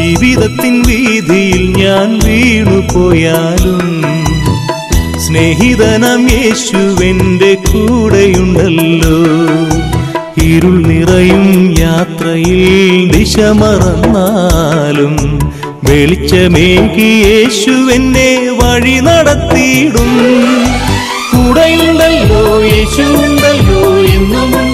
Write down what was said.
ജീവിതത്തിൻ വീതിയിൽ ഞാൻ വീണുപോയാലും സ്നേഹിതനം യേശുവെന്റെ കൂടെയുണ്ടല്ലോ ഇരുൾ നിറയും യാത്രയിൽ ദിശ മറന്നാലും വെളിച്ചമേകി യേശുവെന്നെ വഴി നടത്തിയിടും കൂടെയുണ്ടല്ലോ യേശുണ്ടല്ലോ എന്നും